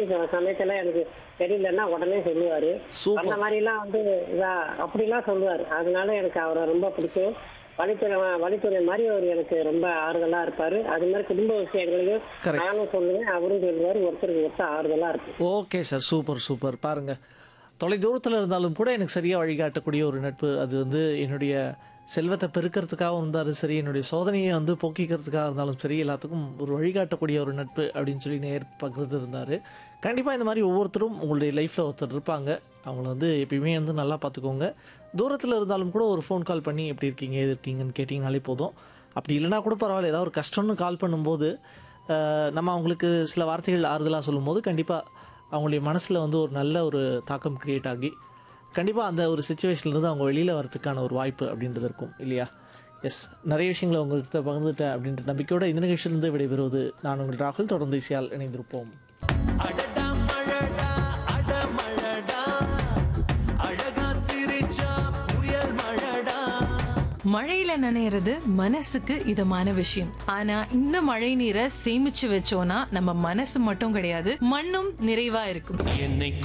ச- சமயத்துல எனக்கு தெரியலன்னா உடனே சொல்லுவாரு Super. அந்த மாதிரி எல்லாம் வந்து இதா அப்படிலாம் சொல்லுவாரு அதனால எனக்கு அவரை ரொம்ப பிடிக்கும் வழித்துறை வழித்துறை மாதிரி அவர் எனக்கு ரொம்ப ஆறுதலா இருப்பாரு அது மாதிரி குடும்ப விஷயங்களையும் Correct. நானும் சொல்லுவேன் அவரும் சொல்லுவாரு ஒருத்தருக்கு ஒருத்தர் ஆறுதலா இருக்கு ஓகே சார் சூப்பர் சூப்பர் பாருங்க தொலை தூரத்தில் இருந்தாலும் கூட எனக்கு சரியாக வழிகாட்டக்கூடிய ஒரு நட்பு அது வந்து என்னுடைய செல்வத்தை பெருக்கிறதுக்காகவும் இருந்தாலும் சரி என்னுடைய சோதனையை வந்து போக்கிக்கிறதுக்காக இருந்தாலும் சரி எல்லாத்துக்கும் ஒரு வழிகாட்டக்கூடிய ஒரு நட்பு அப்படின்னு சொல்லி நேர் பகிர்ந்து இருந்தார் கண்டிப்பாக இந்த மாதிரி ஒவ்வொருத்தரும் உங்களுடைய லைஃப்பில் ஒருத்தர் இருப்பாங்க அவங்கள வந்து எப்பயுமே வந்து நல்லா பார்த்துக்கோங்க தூரத்தில் இருந்தாலும் கூட ஒரு ஃபோன் கால் பண்ணி எப்படி இருக்கீங்க எது இருக்கீங்கன்னு கேட்டிங்கனாலே போதும் அப்படி இல்லைனா கூட பரவாயில்ல ஏதாவது ஒரு கஷ்டம்னு கால் பண்ணும்போது அஹ், நம்ம அவங்களுக்கு சில வார்த்தைகள் ஆறுதலாக சொல்லும்போது கண்டிப்பாக அவங்களுடைய மனசில் வந்து ஒரு நல்ல ஒரு தாக்கம் கிரியேட் ஆகி கண்டிப்பாக அந்த ஒரு சுச்சுவேஷன்லேருந்து அவங்க வெளியில் வரதுக்கான ஒரு வாய்ப்பு அப்படின்றது இருக்கும் இல்லையா எஸ் நிறைய விஷயங்களை உங்கள்கிட்ட பகிர்ந்துட்டேன் அப்படின்ற நம்பிக்கையோட இந்த நிகழ்ச்சியிலிருந்து விடைபெறுவது நான் உங்கள் ராகுல் தொடர்ந்து இசையால் இணைந்திருப்போம் அடடா மழடா அட மழடா அழகா சிரிச்சா புயல் மழடா மழையில நனையிறது மனசுக்கு இதமான விஷயம் ஆனா இந்த மழை நீரை சேமிச்சு வச்சோம்னா நம்ம மனசு மட்டும் கிடையாது மண்ணும் நிறைவா இருக்கும் என்னை